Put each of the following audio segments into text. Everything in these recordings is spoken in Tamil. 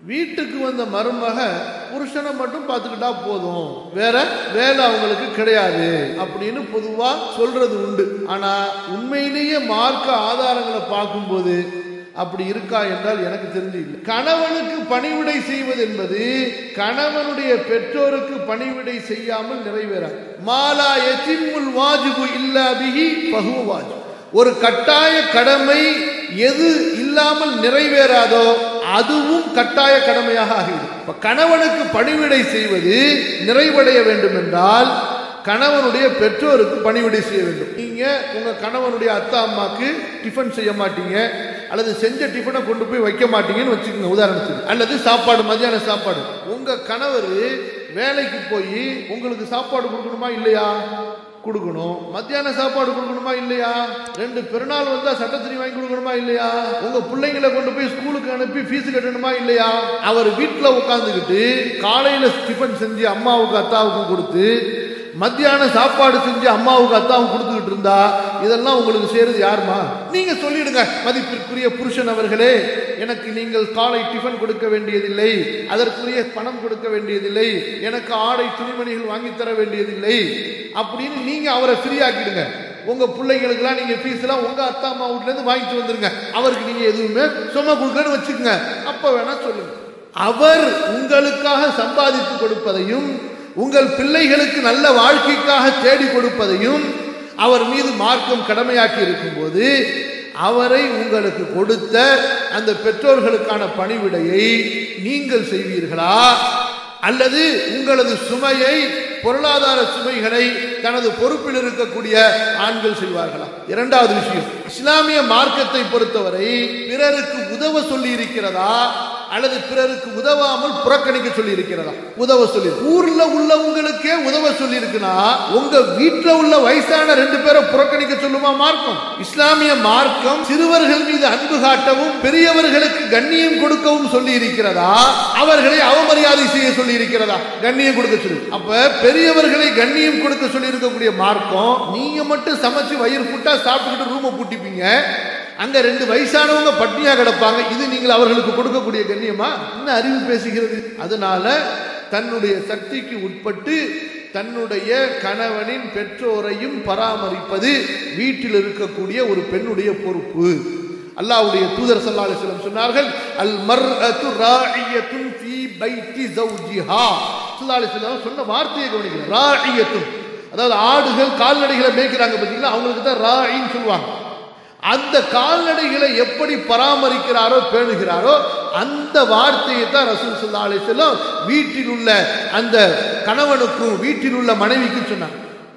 வீட்டுக்கு வந்த மருமக புருஷனை மட்டும் பார்த்துக்கிட்டா போதும் வேற வேலை அவங்களுக்கு கிடையாது அப்படின்னு பொதுவா சொல்றது உண்டு ஆனா உண்மையிலேயே மார்க்க ஆதாரங்களை பார்க்கும்போது அப்படி இருக்கா என்றால் எனக்கு தெரிஞ்சு இல்லை கணவனுக்கு பணிவிடை செய்வது என்பது கணவனுடைய பெற்றோருக்கு பணிவிடை செய்யாமல் நிறைவேறாது மாலா எத்திமுல் வாஜிபு இல்லா பிஹி பகுவ வாஜிப் ஒரு கட்டாய கடமை எது இல்லாமல் நிறைவேறாதோ அதுவும் கட்டாய கடமையாக ஆகிவிடும் இப்ப கணவனுக்கு பணிவிடை செய்வது நிறைவடைய வேண்டும் என்றால் கணவனுடைய பெற்றோருக்கு பணிவிடை செய்ய வேண்டும் நீங்க உங்க கணவனுடைய அத்தா அம்மாக்கு டிஃபன் செய்ய மாட்டீங்க அல்லது செஞ்ச டிஃபனை கொண்டு போய் வைக்க மாட்டீங்கன்னு வச்சுக்கோங்க உதாரணத்துக்கு அல்லது சாப்பாடு மத்தியான சாப்பாடு உங்க கணவர் வேலைக்கு போய் உங்களுக்கு சாப்பாடு கொடுக்கணுமா இல்லையா கொடுக்கணும் மத்தியான சாப்பாடு கொடுக்கணுமா இல்லையா ரெண்டு பெருநாள் வந்தா சட்டத்திரி வாங்கி கொடுக்கணுமா இல்லையா உங்க பிள்ளைங்களை கொண்டு போய் ஸ்கூலுக்கு அனுப்பி ஃபீஸ் கட்டணுமா இல்லையா அவர் வீட்டுல உட்காந்துக்கிட்டு காலையில டிஃபன் செஞ்சு அம்மாவுக்கு அத்தாவுக்கு கொடுத்து மத்தியான சாப்பாடு செஞ்சு அம்மாவுக்கு அத்தாவுக்கு கொடுத்துக்கிட்டு இருந்தா இதெல்லாம் உங்களுக்கு செய்யறது யாருமா நீங்க சொல்லிடுங்க மதிப்பிற்குரிய புருஷன் அவர்களே எனக்கு நீங்கள் காலை டிஃபன் கொடுக்க வேண்டியதில்லை அதற்குரிய பணம் கொடுக்க வேண்டியதில்லை எனக்கு ஆடை துணிமணிகள் வாங்கி தர வேண்டியதில்லை அப்படின்னு நீங்க அவரை ஃப்ரீயாக்கிடுங்க உங்க பிள்ளைங்களுக்கெல்லாம் நீங்க ஃபீஸ் எல்லாம் உங்க அத்தா அம்மா வீட்ல இருந்து வாங்கிட்டு வந்துருங்க அவருக்கு நீங்க எதுவுமே சும்மா கொடுக்கன்னு வச்சுக்கோங்க அப்ப வேணா சொல்லுங்க அவர் உங்களுக்காக சம்பாதித்து கொடுப்பதையும் உங்கள் பிள்ளைகளுக்கு நல்ல வாழ்க்கைக்காக தேடி கொடுப்பதையும் அவர் மீது மார்க்கம் கடமையாக்கி இருக்கும்போது அவரை உங்களுக்கு கொடுத்த அந்த பெற்றோர்களுக்கான பணிவிடையை நீங்கள் செய்வீர்களா அல்லது உங்களது சுமையை பொருளாதார சுமைகளை தனது பொறுப்பில் இருக்கக்கூடிய ஆண்கள் செய்வார்களா இரண்டாவது விஷயம் இஸ்லாமிய மார்க்கத்தை பொறுத்தவரை பிறருக்கு உதவ சொல்லி இருக்கிறதா அல்லது பிறருக்கு உதவாமல் புறக்கணிக்க சொல்லி இருக்கிறதா உதவ சொல்லி ஊர்ல உள்ளவங்களுக்கே உதவ சொல்லி இருக்குன்னா உங்க வீட்டுல உள்ள வயசான ரெண்டு பேரை புறக்கணிக்க சொல்லுமா மார்க்கம் இஸ்லாமிய மார்க்கம் சிறுவர்கள் மீது அன்பு காட்டவும் பெரியவர்களுக்கு கண்ணியம் கொடுக்கவும் சொல்லி இருக்கிறதா அவர்களை அவமரியாதை செய்ய சொல்லி இருக்கிறதா கண்ணியம் கொடுக்க சொல்லி அப்ப பெரியவர்களை கண்ணியம் கொடுக்க சொல்லி இருக்கக்கூடிய மார்க்கம் நீங்க மட்டும் சமைச்சு வயிறு புட்டா சாப்பிட்டுக்கிட்டு ரூமை பூட்டிப்பீங்க அங்க ரெண்டு வயசானவங்க பட்டினியா கிடப்பாங்க இது நீங்கள் அவர்களுக்கு கொடுக்கக்கூடிய கண்ணியமா என்ன அறிவு பேசுகிறது அதனால தன்னுடைய சக்திக்கு உட்பட்டு தன்னுடைய கணவனின் பெற்றோரையும் பராமரிப்பது வீட்டில் இருக்கக்கூடிய ஒரு பெண்ணுடைய பொறுப்பு அல்லாஹ்வுடைய தூதர் ஸல்லல்லாஹு அலைஹி வஸல்லம் சொன்னார்கள் அல் மர்அத்து ராஇயத்துன் ஃபீ பைத்தி ஜௌஜிஹா ஸல்லல்லாஹு அலைஹி வஸல்லம் சொன்ன வார்த்தையை கவனிக்கணும் ராஇயத்துன் அதாவது ஆடுகள் கால்நடைகளை மேய்க்கிறாங்க பார்த்தீங்களா அவங்களுக்கு தான் ராயின்னு சொல்லுவாங்க அந்த கால்நடைகளை எப்படி பராமரிக்கிறாரோ பேணுகிறாரோ அந்த வார்த்தையை தான் ரசூல் ஸல்லல்லாஹு அலைஹி வஸல்லம் வீட்டில் உள்ள அந்த கணவனுக்கும் வீட்டில் உள்ள மனைவிக்கும் சொன்னாங்க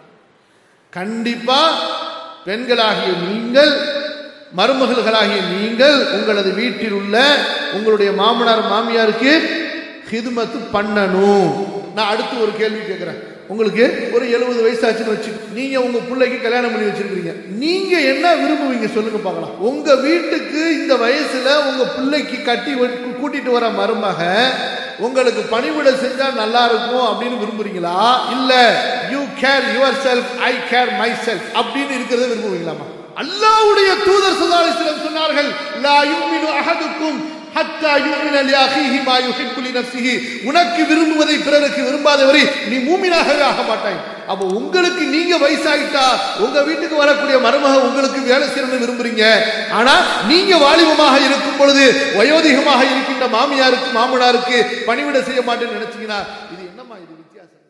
கண்டிப்பா பெண்களாகிய நீங்கள் மருமகள்களாகிய நீங்கள் உங்களது வீட்டில் உள்ள உங்களுடைய மாமனார் மாமியாருக்கு ஹிதுமத்து பண்ணணும் நான் அடுத்து ஒரு கேள்வி கேட்கிறேன் உங்களுக்கு ஒரு எழுபது வயசாச்சுன்னு வச்சு நீங்க உங்க பிள்ளைக்கு கல்யாணம் பண்ணி வச்சிருக்கீங்க நீங்க என்ன விரும்புவீங்க சொல்லுங்க பார்க்கலாம் உங்க வீட்டுக்கு இந்த வயசுல உங்க பிள்ளைக்கு கட்டி வ- கூட்டிட்டு வர மருமக உங்களுக்கு பணிவிட செஞ்சா நல்லா இருக்கும் அப்படின்னு விரும்புறீங்களா இல்ல you care yourself I care myself அப்படின்னு இருக்கிறத விரும்புவீங்களாமா அல்லாஹ்வுடைய தூதர் ஸல்லல்லாஹு அலைஹி வஸல்லம் சொன்னார்கள் லா யுமினு அஹதுக்கும் ஹத்தா யுமின லிஅஹீஹி மா யுஹிப்பு லினஃப்ஸிஹி உனக்கு விரும்புவதை பிறருக்கு விரும்பாதவரை நீ மூமினாகவே ஆக மாட்டாய் அப்போ உங்களுக்கு நீங்க வயசாயிட்டா உங்க வீட்டுக்கு வரக்கூடிய மருமக உங்களுக்கு வேலை செய்யணும்னு விரும்புறீங்க ஆனா நீங்க வாலிபமாக இருக்கும் பொழுது வயோதிகமாக இருக்கின்ற மாமியாருக்கு மாமனாருக்கு பணிவிட செய்ய மாட்டேன்னு நினைச்சீங்கன்னா இது என்னம்மா இது வித்தியாசம்